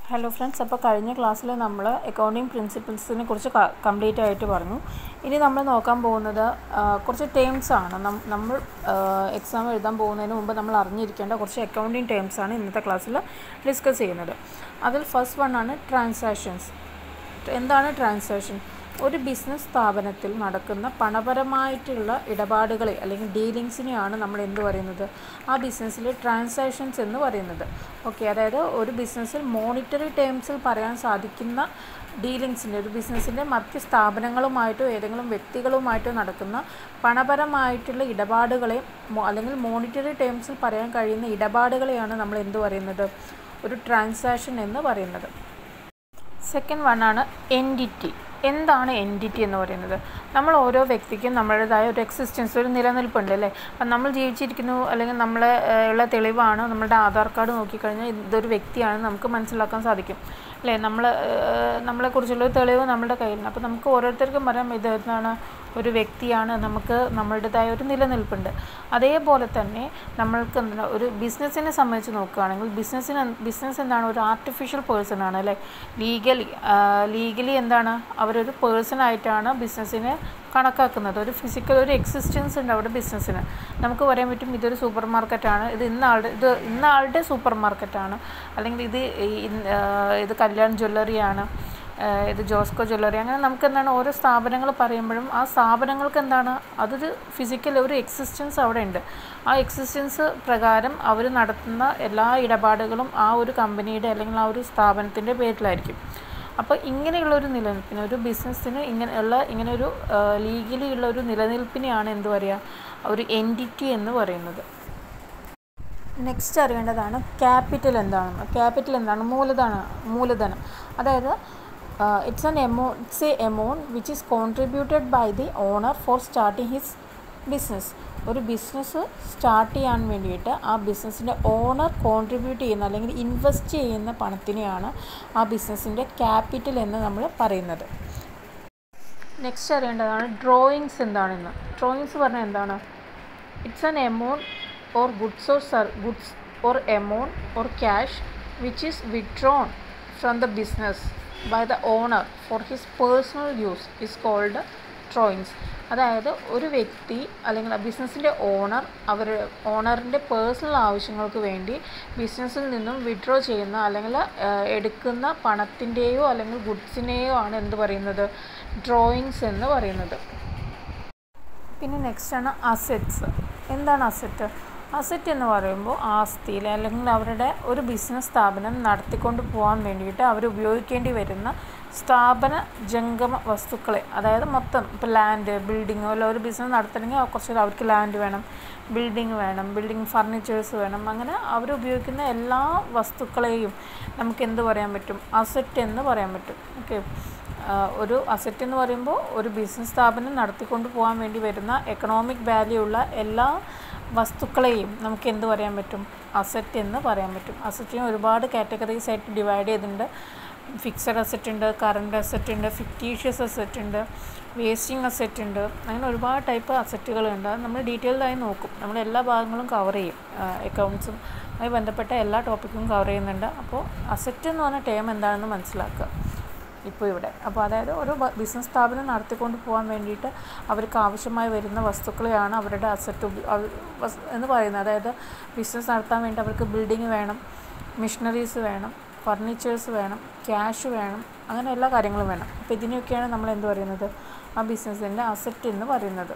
hello friends അപ്പോൾ കഴിഞ്ഞ ക്ലാസ്സിൽ നമ്മൾ അക്കൗണ്ടിങ് പ്രിൻസിപ്പിൾസിനെ കുറിച്ച് കംപ്ലീറ്റ് ആയിട്ട് പറഞ്ഞു ഇനി നമ്മൾ നോക്കാൻ പോകുന്നത് ആ, കുറച്ച് ടേംസ് ആണ് നം- നമ്മൾ എക്സാം എഴുതാൻ പോകുന്നതിന് മുമ്പ് നമ്മൾ അറിഞ്ഞിരിക്കേണ്ട കുറച്ച് അക്കൗണ്ടിങ് ടേംസ് ആണ് ഇന്നത്തെ ക്ലാസ്സിൽ ഡിസ്കസ് ചെയ്യുന്നത് അതിൽ ഫസ്റ്റ് വൺ ആണ് ട്രാൻസാക്ഷൻസ് എന്താണ് ട്രാൻസാക്ഷൻ ഒരു ബിസിനസ് സ്ഥാപനത്തിൽ നടക്കുന്ന പണപരമായിട്ടുള്ള ഇടപാടുകളെ അല്ലെങ്കിൽ ഡീലിങ്സിനെയാണ് നമ്മൾ എന്ത് പറയുന്നത് ആ ബിസിനസ്സിൽ ട്രാൻസാക്ഷൻസ് എന്ന് പറയുന്നത് ഓക്കെ അതായത് ഒരു ബിസിനസ്സിൽ മോണിറ്ററി ടേംസിൽ പറയാൻ സാധിക്കുന്ന ഡീലിങ്സിൻ്റെ ഒരു ബിസിനസ്സിൻ്റെ മറ്റ് സ്ഥാപനങ്ങളുമായിട്ടോ ഏതെങ്കിലും വ്യക്തികളുമായിട്ടോ നടക്കുന്ന പണപരമായിട്ടുള്ള ഇടപാടുകളെ മോ- അല്ലെങ്കിൽ മോണിറ്ററി ടേംസിൽ പറയാൻ കഴിയുന്ന ഇടപാടുകളെയാണ് നമ്മൾ എന്ത് പറയുന്നത് ഒരു ട്രാൻസാക്ഷൻ എന്ന് പറയുന്നത് സെക്കൻഡ് വൺ ആണ് എൻറ്റിറ്റി എന്താണ് എൻറ്റിറ്റി എന്ന് പറയുന്നത് നമ്മൾ ഓരോ വ്യക്തിക്കും നമ്മളുടേതായ ഒരു എക്സിസ്റ്റൻസ് ഒരു നിലനിൽപ്പുണ്ട് അല്ലേ അപ്പം നമ്മൾ ജീവിച്ചിരിക്കുന്നു അല്ലെങ്കിൽ നമ്മൾ ഉള്ള തെളിവാണ് നമ്മുടെ ആധാർ കാർഡ് നോക്കിക്കഴിഞ്ഞാൽ ഇതൊരു വ്യക്തിയാണെന്ന് നമുക്ക് മനസ്സിലാക്കാൻ സാധിക്കും അല്ലേ നമ്മൾ നമ്മളെക്കുറിച്ചുള്ള ഒരു തെളിവ് നമ്മുടെ കയ്യിലുണ്ട് അപ്പോൾ നമുക്ക് ഓരോരുത്തർക്കും പറയാം ഇത് എന്താണ് ഒരു വ്യക്തിയാണ് നമുക്ക് നമ്മളുടേതായ ഒരു നിലനിൽപ്പുണ്ട് അതേപോലെ തന്നെ നമ്മൾക്ക് എന്താണ് ഒരു ബിസിനസ്സിനെ സംബന്ധിച്ച് നോക്കുകയാണെങ്കിൽ ബിസിനസ്സിന് ബിസിനസ് എന്താണ് ഒരു ആർട്ടിഫിഷ്യൽ പേഴ്സൺ ആണ് അല്ലേ ലീഗലി ലീഗലി എന്താണ് അവരൊരു പേഴ്സൺ ആയിട്ടാണ് ബിസിനസ്സിനെ കണക്കാക്കുന്നത് ഒരു ഫിസിക്കൽ ഒരു എക്സിസ്റ്റൻസ് ഉണ്ട് അവിടെ ബിസിനസ്സിന് നമുക്ക് പറയാൻ പറ്റും ഇതൊരു സൂപ്പർ മാർക്കറ്റാണ് ഇത് ഇന്ന ആളുടെ ഇത് ഇന്ന ആളുടെ സൂപ്പർ മാർക്കറ്റാണ് അല്ലെങ്കിൽ ഇത് ഈ- ഇന്ന്, ആ, ഇത് കല്യാൺ ജ്വല്ലറിയാണ് ഏഹ് ഇത് ജോസ്കോ ജ്വല്ലറി അങ്ങനെ നമുക്ക് എന്താണ് ഓരോ സ്ഥാപനങ്ങൾ പറയുമ്പോഴും ആ സ്ഥാപനങ്ങൾക്ക് എന്താണ് അതൊരു ഫിസിക്കൽ ഒരു എക്സിസ്റ്റൻസ് അവിടെ ഉണ്ട് ആ എക്സിസ്റ്റൻസ് പ്രകാരം അവർ നടത്തുന്ന എല്ലാ ഇടപാടുകളും ആ ഒരു കമ്പനിയുടെ അല്ലെങ്കിൽ ആ ഒരു സ്ഥാപനത്തിൻ്റെ പേരിലായിരിക്കും അപ്പോൾ ഇങ്ങനെയുള്ള ഒരു നിലനിൽപ്പിന് ഒരു ബിസിനസ്സിന് ഇങ്ങനെയുള്ള ഇങ്ങനെ ഒരു ലീഗലി ഉള്ള ഒരു നിലനിൽപ്പിനെയാണ് എന്ത് പറയുക ഒരു എൻറ്റിറ്റി എന്ന് പറയുന്നത് നെക്സ്റ്റ് അറിയേണ്ടതാണ് ക്യാപിറ്റൽ എന്താണെന്ന് ക്യാപിറ്റൽ എന്താണ് മൂലധനം മൂലധനം അതായത് ഇറ്റ്സ് ആൻ എമൗ it's a amount which is contributed by the owner for starting his business ഒരു ബിസിനസ് സ്റ്റാർട്ട് ചെയ്യാൻ വേണ്ടിയിട്ട് ആ ബിസിനസ്സിൻ്റെ ഓണർ കോൺട്രിബ്യൂട്ട് ചെയ്യുന്ന അല്ലെങ്കിൽ ഇൻവെസ്റ്റ് ചെയ്യുന്ന പണത്തിനെയാണ് ആ ബിസിനസ്സിൻ്റെ ക്യാപിറ്റൽ എന്ന് നമ്മൾ പറയുന്നത് നെക്സ്റ്റ് അറിയേണ്ടതാണ് ഡ്രോയിങ്സ് എന്താണെന്ന് ഡ്രോയിങ്സ് പറഞ്ഞാൽ എന്താണ് it's an amount or goods or sir goods or amount or cash which is withdrawn from the business by the owner for his personal use is called drawings അതായത് ഒരു വ്യക്തി അല്ലെങ്കിൽ ബിസിനസ്സിൻ്റെ owner അവർ ഓണറിൻ്റെ personal ആവശ്യങ്ങൾക്ക് വേണ്ടി ബിസിനസ്സിൽ നിന്നും വിഡ്രോ ചെയ്യുന്ന അല്ലെങ്കിൽ ഏഹ്, എടുക്കുന്ന പണത്തിൻ്റെയോ അല്ലെങ്കിൽ ഗുഡ്സിനെയോ ആണ് എന്ത് പറയുന്നത് ഡ്രോയിങ്സ് എന്ന് പറയുന്നത് പിന്നെ നെക്സ്റ്റ് ആണ് അസെറ്റ്സ് എന്താണ് അസെറ്റ് അസെറ്റ് എന്ന് പറയുമ്പോൾ ആസ്തിയിൽ അല്ലെങ്കിൽ അവരുടെ ഒരു ബിസിനസ് സ്ഥാപനം നടത്തിക്കൊണ്ട് പോകാൻ വേണ്ടിയിട്ട് അവർ ഉപയോഗിക്കേണ്ടി വരുന്ന സ്ഥാപന ജംഗമ വസ്തുക്കളെ അതായത് മൊത്തം ഇപ്പോൾ ലാൻഡ് ബിൽഡിംഗ് അല്ല ഒരു ബിസിനസ് നടത്തണമെങ്കിൽ കുറച്ച് അവർക്ക് ലാൻഡ് വേണം ബിൽഡിംഗ് വേണം ബിൽഡിംഗ് ഫർണിച്ചേഴ്സ് വേണം അങ്ങനെ അവർ ഉപയോഗിക്കുന്ന എല്ലാ വസ്തുക്കളെയും നമുക്ക് എന്ത് പറയാൻ പറ്റും അസെറ്റ് എന്ന് പറയാൻ പറ്റും ഓക്കെ ആഹ് ഒരു അസറ്റ് എന്ന് പറയുമ്പോൾ ഒരു ബിസിനസ് സ്ഥാപനം നടത്തിക്കൊണ്ട് പോകാൻ വേണ്ടി വരുന്ന എക്കണോമിക് വാല്യൂ ഉള്ള എല്ലാ വസ്തുക്കളെയും നമുക്ക് എന്ത് പറയാൻ പറ്റും അസറ്റ് എന്ന് പറയാൻ പറ്റും അസറ്റിനെ ഒരുപാട് കാറ്റഗറീസ് ആയിട്ട് ഡിവൈഡ് ചെയ്തിട്ടുണ്ട് ഫിക്സഡ് അസറ്റ് ഉണ്ട് കറണ്ട് അസറ്റ് ഉണ്ട് ഫിക്റ്റീഷ്യസ് അസറ്റ് ഉണ്ട് വേസ്റ്റിംഗ് അസറ്റ് ഉണ്ട് അങ്ങനെ ഒരുപാട് ടൈപ്പ് അസറ്റുകളുണ്ട് അത് നമ്മൾ ഡീറ്റെയിൽഡ് ആയി നോക്കും നമ്മൾ എല്ലാ ഭാഗങ്ങളും കവർ ചെയ്യും അക്കൗണ്ട്സും ആയി ബന്ധപ്പെട്ട എല്ലാ ടോപ്പിക്കും കവർ ചെയ്യുന്നുണ്ട് അപ്പോൾ അസറ്റ് എന്ന് പറഞ്ഞ ടേം എന്താണെന്ന് മനസ്സിലാക്കുക ഇപ്പോൾ ഇവിടെ അപ്പോൾ അതായത് ഒരു ബ- ബിസിനസ് സ്ഥാപനം നടത്തിക്കൊണ്ട് പോകാൻ വേണ്ടിയിട്ട് അവർക്ക് ആവശ്യമായി വരുന്ന വസ്തുക്കളെയാണ് അവരുടെ അസറ്റ് ഉപ- അവ- വസ്- എന്ന് പറയുന്നത് അതായത് ബിസിനസ് നടത്താൻ വേണ്ടി അവർക്ക് ബിൽഡിംഗ് വേണം മിഷനറീസ് വേണം ഫർണിച്ചേഴ്സ് വേണം ക്യാഷ് വേണം അങ്ങനെ എല്ലാ കാര്യങ്ങളും വേണം അപ്പോൾ ഇതിനെയൊക്കെയാണ് നമ്മൾ എന്ത് പറയുന്നത് ആ ബിസിനസ്സിൻ്റെ അസറ്റ് എന്ന് പറയുന്നത്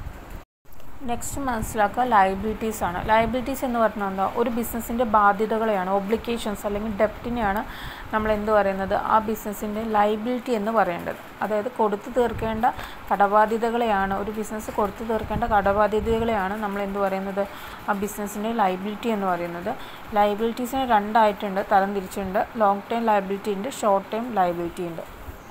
നെക്സ്റ്റ് മനസ്സിലാക്കുക ലയബിലിറ്റീസ് ആണ് ലയബിലിറ്റീസ് എന്ന് പറഞ്ഞാൽ എന്താ ഒരു ബിസിനസ്സിൻ്റെ ബാധ്യതകളെയാണ് ഒബ്ലിക്കേഷൻസ് അല്ലെങ്കിൽ ഡെപ്റ്റിനെയാണ് നമ്മൾ എന്ത് പറയുന്നത് ആ ബിസിനസ്സിൻ്റെ ലയബിലിറ്റി എന്ന് പറയേണ്ടത് അതായത് കൊടുത്തു തീർക്കേണ്ട കടബാധ്യതകളെയാണ് ഒരു ബിസിനസ് കൊടുത്തു തീർക്കേണ്ട കടബാധ്യതകളെയാണ് നമ്മൾ എന്ത് പറയുന്നത് ആ ബിസിനസ്സിൻ്റെ ലയബിലിറ്റി എന്ന് പറയുന്നത് ലയബിലിറ്റീസിന് രണ്ടായിട്ടുണ്ട് തരം തിരിച്ചിട്ടുണ്ട് ലോങ് ടൈം ലയബിലിറ്റി ഉണ്ട് ഷോർട്ട് ടൈം ലയബിലിറ്റി ഉണ്ട്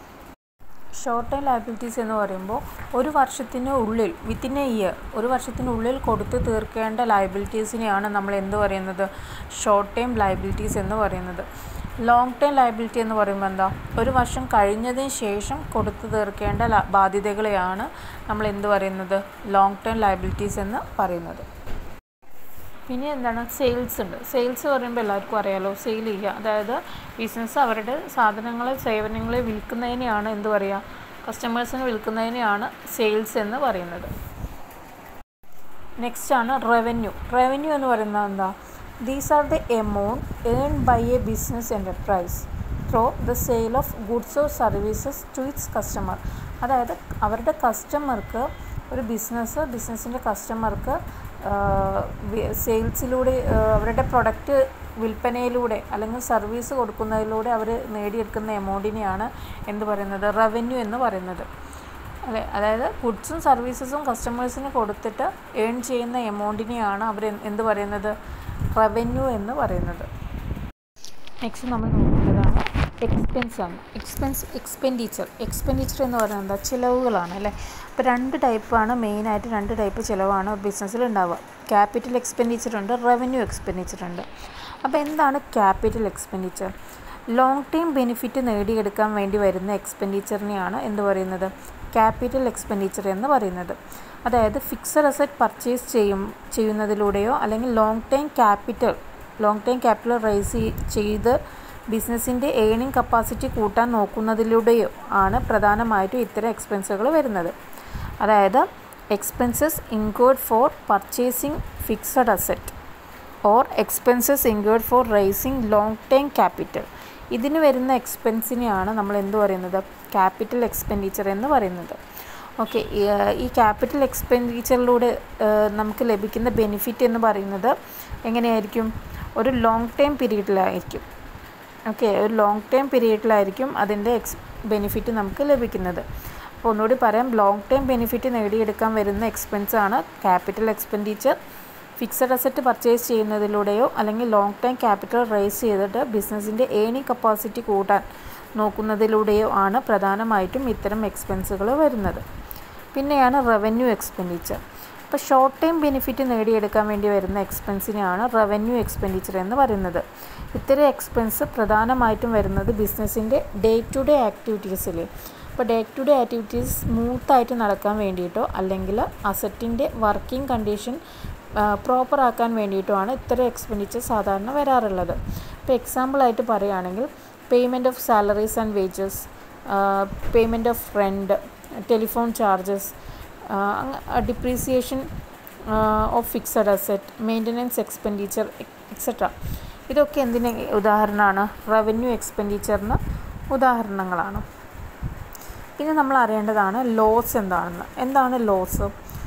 ഷോർട്ട് ടൈം ലയബിലിറ്റീസ് എന്ന് പറയുമ്പോൾ ഒരു വർഷത്തിന് ഉള്ളിൽ വിത്തിൻ എ ഇയർ ഒരു വർഷത്തിനുള്ളിൽ കൊടുത്തു തീർക്കേണ്ട ലയബിലിറ്റീസിനെയാണ് നമ്മൾ എന്ത് പറയുന്നത് ഷോർട്ട് ടൈം ലയബിലിറ്റീസ് എന്ന് പറയുന്നത് ലോങ് ടൈം ലയബിലിറ്റി എന്ന് പറയുമ്പോൾ എന്താ ഒരു വർഷം കഴിഞ്ഞതിന് ശേഷം കൊടുത്തു തീർക്കേണ്ട ല- ബാധ്യതകളെയാണ് നമ്മൾ എന്ത് പറയുന്നത് ലോങ് ടൈം ലയബിലിറ്റീസ് എന്ന് പറയുന്നത് പിന്നെ എന്താണ് സെയിൽസ് ഉണ്ട് സെയിൽസ് പറയുമ്പോൾ എല്ലാവർക്കും അറിയാലോ സെയിൽ ചെയ്യുക അതായത് ബിസിനസ് അവരുടെ സാധനങ്ങളെ സേവനങ്ങളെ വിൽക്കുന്നതിനെയാണ് എന്ത് പറയുക കസ്റ്റമേഴ്സിന് വിൽക്കുന്നതിനെയാണ് സെയിൽസ് എന്ന് പറയുന്നത് നെക്സ്റ്റ് ആണ് റവന്യൂ റവന്യൂ എന്ന് പറയുന്നത് എന്താ these are the amount earn by a business enterprise through the sale of goods or services to its customer അതായത് അവരുടെ കസ്റ്റമർക്ക് ഒരു ബിസിനസ് ബിസിനസ്സിൻ്റെ കസ്റ്റമർക്ക് സെയിൽസിലൂടെ അവരുടെ പ്രൊഡക്റ്റ് വിൽപ്പനയിലൂടെ അല്ലെങ്കിൽ സർവീസ് കൊടുക്കുന്നതിലൂടെ അവർ നേടിയെടുക്കുന്ന എമൗണ്ടിനെയാണ് എന്ത് പറയുന്നത് റവന്യൂ എന്ന് പറയുന്നത് അതെ അതായത് ഗുഡ്സും സർവീസസും കസ്റ്റമേഴ്സിന് കൊടുത്തിട്ട് ഏൺ ചെയ്യുന്ന എമൗണ്ടിനെയാണ് അവർ എന്ത് പറയുന്നത് റവന്യൂ എന്ന് പറയുന്നത് നെക്സ്റ്റ് നമ്മൾ നോക്കുന്നതാണ് എക്സ്പെൻസ് ആണ് എക്സ്പെൻസ് എക്സ്പെൻഡിച്ചർ എക്സ്പെൻഡിച്ചർ എന്ന് പറയുന്നത് എന്താ ചിലവുകളാണ് അല്ലേ അപ്പോൾ രണ്ട് ടൈപ്പാണ് മെയിനായിട്ട് രണ്ട് ടൈപ്പ് ചിലവാണ് ബിസിനസ്സിൽ ഉണ്ടാവുക ക്യാപിറ്റൽ എക്സ്പെൻഡിച്ചർ ഉണ്ട് റവന്യൂ എക്സ്പെൻഡിച്ചർ ഉണ്ട് അപ്പോൾ എന്താണ് capital expenditure long time benefit നേടിയെടുക്കാൻ വേണ്ടി വരുന്ന എക്സ്പെൻഡിച്ചറിനെയാണ് എന്ത് പറയുന്നത് ക്യാപിറ്റൽ എക്സ്പെൻഡിച്ചർ എന്ന് പറയുന്നത് അതായത് ഫിക്സഡ് അസറ്റ് പർച്ചേസ് ചെയ്യും ചെയ്യുന്നതിലൂടെയോ അല്ലെങ്കിൽ long time capital long time capital raise ചെയ്ത് ബിസിനസ്സിൻ്റെ ഏണിംഗ് കപ്പാസിറ്റി കൂട്ടാൻ നോക്കുന്നതിലൂടെയോ ആണ് പ്രധാനമായിട്ടും ഇത്തരം എക്സ്പെൻസുകൾ വരുന്നത് അതായത് expenses incurred for purchasing fixed asset or expenses incurred for raising long time capital ഇതിന് വരുന്ന എക്സ്പെൻസിനെയാണ് നമ്മൾ എന്ത് പറയുന്നത് ക്യാപിറ്റൽ എക്സ്പെൻഡിച്ചർ എന്ന് പറയുന്നത് ഓക്കെ ഈ ക്യാപിറ്റൽ എക്സ്പെൻഡിച്ചറിലൂടെ നമുക്ക് ലഭിക്കുന്ന ബെനിഫിറ്റ് എന്ന് പറയുന്നത് എങ്ങനെയായിരിക്കും ഒരു ലോങ് ടൈം പീരീഡിലായിരിക്കും ഓക്കെ ഒരു ലോങ് ടൈം പീരീഡിലായിരിക്കും അതിൻ്റെ എക്സ് ബെനിഫിറ്റ് നമുക്ക് ലഭിക്കുന്നത് അപ്പോൾ ഒന്നുകൂടി പറയാം ലോങ് ടൈം ബെനിഫിറ്റ് നേടിയെടുക്കാൻ വരുന്ന എക്സ്പെൻസാണ് capital expenditure fixed asset purchase ചെയ്യുന്നതിലൂടെയോ അല്ലെങ്കിൽ ലോങ് ടൈം ക്യാപിറ്റൽ റേസ് ചെയ്തിട്ട് ബിസിനസ്സിൻ്റെ ഏണിംഗ് കപ്പാസിറ്റി കൂട്ടാൻ നോക്കുന്നതിലൂടെയോ ആണ് പ്രധാനമായിട്ടും ഇത്തരം എക്സ്പെൻസുകൾ വരുന്നത് പിന്നെയാണ് റവന്യൂ എക്സ്പെൻഡിച്ചർ ഇപ്പോൾ ഷോർട്ട് ടൈം ബെനിഫിറ്റ് നേടിയെടുക്കാൻ വേണ്ടി വരുന്ന എക്സ്പെൻസിനെയാണ് റവന്യൂ എക്സ്പെൻഡിച്ചർ എന്ന് പറയുന്നത് ഇത്തരം എക്സ്പെൻസ് പ്രധാനമായിട്ടും വരുന്നത് ബിസിനസ്സിൻ്റെ ഡേ ടു ഡേ ആക്ടിവിറ്റീസിൽ ഇപ്പോൾ ഡേ ടു ഡേ ആക്ടിവിറ്റീസ് സ്മൂത്തായിട്ട് നടക്കാൻ വേണ്ടിയിട്ടോ അല്ലെങ്കിൽ അസറ്റിൻ്റെ വർക്കിംഗ് കണ്ടീഷൻ പ്രോപ്പർ ആക്കാൻ വേണ്ടിയിട്ടുമാണ് ഇത്തരം എക്സ്പെൻഡിച്ചർ സാധാരണ വരാറുള്ളത് ഇപ്പോൾ എക്സാമ്പിളായിട്ട് പറയുകയാണെങ്കിൽ payment of salaries and wages payment of rent telephone charges depreciation of fixed asset maintenance expenditure etcetera ഇതൊക്കെ എന്തിന് ഉദാഹരണമാണ് റവന്യൂ എക്സ്പെൻഡിച്ചറിന് ഉദാഹരണങ്ങളാണ് പിന്നെ നമ്മൾ അറിയേണ്ടതാണ് ലോസ് എന്താണെന്ന് എന്താണ് ലോസ്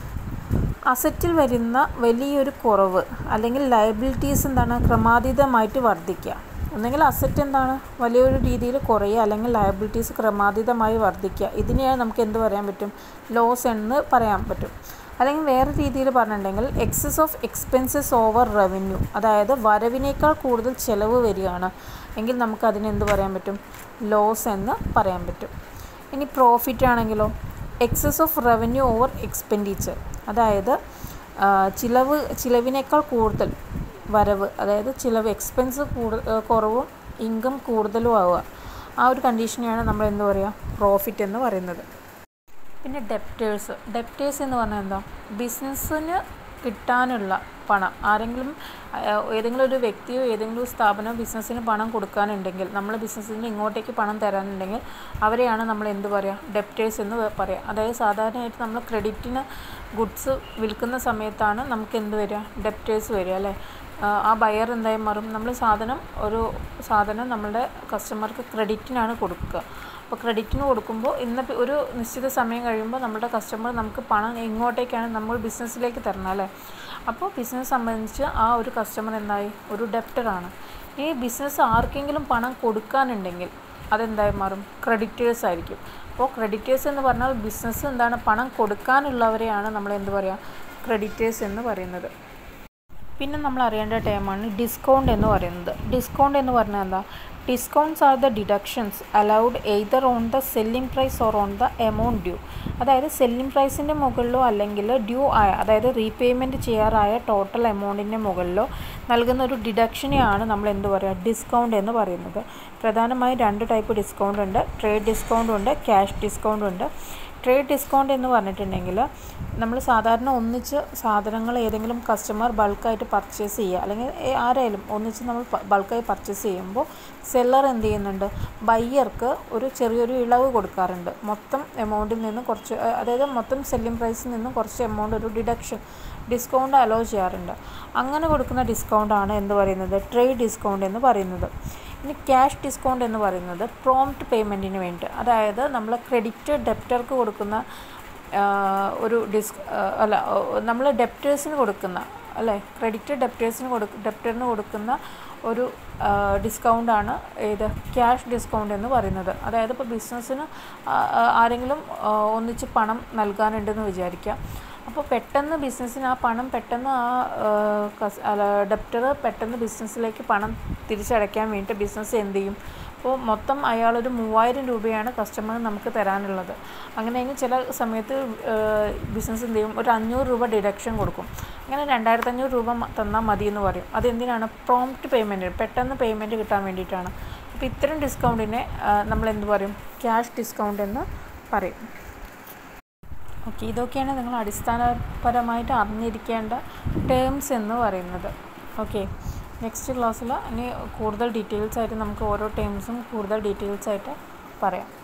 അസറ്റിൽ വരുന്ന വലിയൊരു കുറവ് അല്ലെങ്കിൽ ലയബിലിറ്റീസ് എന്താണ് ക്രമാതീതമായിട്ട് വർദ്ധിക്കുക ഒന്നെങ്കിൽ അസറ്റ് എന്താണ് വലിയൊരു രീതിയിൽ കുറയുക അല്ലെങ്കിൽ ലയബിലിറ്റീസ് ക്രമാതീതമായി വർദ്ധിക്കുക ഇതിനെയാണ് നമുക്ക് എന്ത് പറയാൻ പറ്റും ലോസ് എന്ന് പറയാൻ പറ്റും അല്ലെങ്കിൽ വേറെ രീതിയിൽ പറഞ്ഞിട്ടുണ്ടെങ്കിൽ excess of expenses over revenue അതായത് വരവിനേക്കാൾ കൂടുതൽ ചിലവ് വരികയാണ് എങ്കിൽ നമുക്ക് അതിന് എന്ത് പറയാൻ പറ്റും ലോസ് എന്ന് പറയാൻ പറ്റും ഇനി പ്രോഫിറ്റ് ആണെങ്കിലോ excess of revenue over expenditure അതായത് ചിലവ് ചിലവിനേക്കാൾ കൂടുതൽ വരവ് അതായത് ചിലവ് എക്സ്പെൻസ് കൂടു കുറവും ഇൻകം കൂടുതലും ആവുക ആ ഒരു കണ്ടീഷനെയാണ് നമ്മൾ എന്ത് പറയുക പ്രോഫിറ്റ് എന്ന് പറയുന്നത് പിന്നെ ഡെപ്റ്റേഴ്സ് ഡെപ്റ്റേഴ്സ് എന്ന് പറഞ്ഞാൽ എന്താ ബിസിനസ്സിന് കിട്ടാനുള്ള പണം ആരെങ്കിലും ഏതെങ്കിലും ഒരു വ്യക്തിയോ ഏതെങ്കിലും ഒരു സ്ഥാപനമോ ബിസിനസ്സിന് പണം കൊടുക്കാനുണ്ടെങ്കിൽ നമ്മൾ ബിസിനസ്സിന് ഇങ്ങോട്ടേക്ക് പണം തരാനുണ്ടെങ്കിൽ അവരെയാണ് നമ്മൾ എന്ത് പറയുക ഡെപ്റ്റേഴ്സ് എന്ന് പറയുക അതായത് സാധാരണയായിട്ട് നമ്മൾ ക്രെഡിറ്റിന് ഗുഡ്സ് വിൽക്കുന്ന സമയത്താണ് നമുക്ക് എന്ത് വരിക ഡെപ്റ്റേഴ്സ് വരിക അല്ലേ ആ ബയർ എന്തായി മാറും നമ്മൾ സാധനം ഒരു സാധനം നമ്മളുടെ കസ്റ്റമർക്ക് ക്രെഡിറ്റിനാണ് കൊടുക്കുക അപ്പോൾ ക്രെഡിറ്റിന് കൊടുക്കുമ്പോൾ ഇന്ന് ഒരു നിശ്ചിത സമയം കഴിയുമ്പോൾ നമ്മുടെ കസ്റ്റമർ നമുക്ക് പണം ഇങ്ങോട്ടേക്കാണ് നമ്മൾ ബിസിനസ്സിലേക്ക് തരണം അല്ലേ അപ്പോൾ ബിസിനസ് സംബന്ധിച്ച് ആ ഒരു കസ്റ്റമർ എന്തായി ഒരു ഡെപ്റ്ററാണ് ഈ ബിസിനസ് ആർക്കെങ്കിലും പണം കൊടുക്കാനുണ്ടെങ്കിൽ അതെന്തായി മാറും ക്രെഡിറ്റേഴ്സ് ആയിരിക്കും അപ്പോൾ ക്രെഡിറ്റേഴ്സ് എന്ന് പറഞ്ഞാൽ ബിസിനസ് എന്താണ് പണം കൊടുക്കാനുള്ളവരെയാണ് നമ്മൾ എന്ത് പറയുക ക്രെഡിറ്റേഴ്സ് എന്ന് പറയുന്നത് പിന്നെ നമ്മൾ അറിയേണ്ട ടൈമാണ് ഡിസ്കൗണ്ട് എന്ന് പറയുന്നത് ഡിസ്കൗണ്ട് എന്ന് പറഞ്ഞാൽ എന്താ discounts are the deductions allowed either on the selling price or on the amount due അതായത് സെല്ലിംഗ് പ്രൈസിൻ്റെ മുകളിലോ അല്ലെങ്കിൽ ഡ്യൂ ആയ അതായത് റീപേയ്മെൻറ്റ് ചെയ്യാറായ ടോട്ടൽ എമൗണ്ടിൻ്റെ മുകളിലോ നൽകുന്ന ഒരു ഡിഡക്ഷനെയാണ് നമ്മൾ എന്ത് പറയുക ഡിസ്കൗണ്ട് എന്ന് പറയുന്നത് പ്രധാനമായും രണ്ട് ടൈപ്പ് ഡിസ്കൗണ്ട് ഉണ്ട് ട്രേഡ് ഡിസ്കൗണ്ടും ഉണ്ട് ക്യാഷ് ഡിസ്കൗണ്ടും ഉണ്ട് ട്രേഡ് ഡിസ്കൗണ്ട് എന്ന് പറഞ്ഞിട്ടുണ്ടെങ്കിൽ നമ്മൾ സാധാരണ ഒന്നിച്ച് സാധനങ്ങൾ ഏതെങ്കിലും കസ്റ്റമർ ബൾക്കായിട്ട് പർച്ചേസ് ചെയ്യുക അല്ലെങ്കിൽ ഏ- ആരായാലും ഒന്നിച്ച് നമ്മൾ ബൾക്കായി പർച്ചേസ് ചെയ്യുമ്പോൾ സെല്ലർ എന്ത് ചെയ്യുന്നുണ്ട് ബയ്യർക്ക് ഒരു ചെറിയൊരു ഇളവ് കൊടുക്കാറുണ്ട് മൊത്തം എമൗണ്ടിൽ നിന്ന് കുറച്ച് അഹ് അതായത് മൊത്തം സെല്ലിംഗ് പ്രൈസിൽ നിന്ന് കുറച്ച് എമൗണ്ട് ഒരു ഡിഡക്ഷൻ ഡിസ്കൗണ്ട് അലോ ചെയ്യാറുണ്ട് അങ്ങനെ കൊടുക്കുന്ന ഡിസ്കൗണ്ടാണ് എന്ത് പറയുന്നത് ട്രേഡ് ഡിസ്കൗണ്ട് എന്ന് പറയുന്നത് ഇനി ക്യാഷ് ഡിസ്കൗണ്ട് എന്ന് പറയുന്നത് പ്രോംപ്റ്റ് പേയ്മെൻറ്റിന് വേണ്ടി അതായത് നമ്മൾ ക്രെഡിറ്റ് ഡെപ്റ്റർക്ക് കൊടുക്കുന്ന ആ, ഒരു ഡിസ് ആ, അല്ല നമ്മൾ ഡെപ്റ്റേഴ്സിന് കൊടുക്കുന്ന അല്ലേ ക്രെഡിറ്റ് ഡെപ്റ്റേഴ്സിന് കൊടുക്ക ഡെപ്റ്ററിന് കൊടുക്കുന്ന ഒരു ഡിസ്കൗണ്ടാണ് ഏത് ക്യാഷ് ഡിസ്കൗണ്ട് എന്ന് പറയുന്നത് അതായത് ഇപ്പോൾ ബിസിനസ്സിന് ആരെങ്കിലും ആ, ഒന്നിച്ച് പണം നൽകാനുണ്ടെന്ന് വിചാരിക്കാം അപ്പോൾ പെട്ടെന്ന് ബിസിനസ്സിന് ആ പണം പെട്ടെന്ന് ആ കസ് അല്ല ഡെപ്റ്റർ പെട്ടെന്ന് ബിസിനസ്സിലേക്ക് പണം തിരിച്ചടയ്ക്കാൻ വേണ്ടി ബിസിനസ് എന്ത് ചെയ്യും അപ്പോൾ മൊത്തം അയാളൊരു മൂവായിരം രൂപയാണ് കസ്റ്റമർ നമുക്ക് തരാനുള്ളത് അങ്ങനെയെങ്കിൽ ചില സമയത്ത് ബിസിനസ് എന്ത് ചെയ്യും ഒരു അഞ്ഞൂറ് രൂപ ഡിഡക്ഷൻ കൊടുക്കും അങ്ങനെ രണ്ടായിരത്തി അഞ്ഞൂറ് രൂപ മ- തന്നാൽ മതി എന്ന് പറയും അതെന്തിനാണ് പ്രോംപ്റ്റ് പേയ്മെൻറ്റ് പെട്ടെന്ന് പേയ്മെൻറ്റ് കിട്ടാൻ വേണ്ടിയിട്ടാണ് അപ്പോൾ ഇത്തരം ഡിസ്കൗണ്ടിനെ നമ്മൾ എന്ത് പറയും ക്യാഷ് ഡിസ്കൗണ്ട് എന്ന് പറയും ഓക്കെ ഇതൊക്കെയാണ് നിങ്ങൾ അടിസ്ഥാനപരമായിട്ട് അറിഞ്ഞിരിക്കേണ്ട ടേംസ് എന്ന് പറയുന്നത് ഓക്കെ നെക്സ്റ്റ് ക്ലാസ്സിൽ ഇനി കൂടുതൽ ഡീറ്റെയിൽസ് ആയിട്ട് നമുക്ക് ഓരോ ടേംസും കൂടുതൽ ഡീറ്റെയിൽസ് ആയിട്ട് പറയാം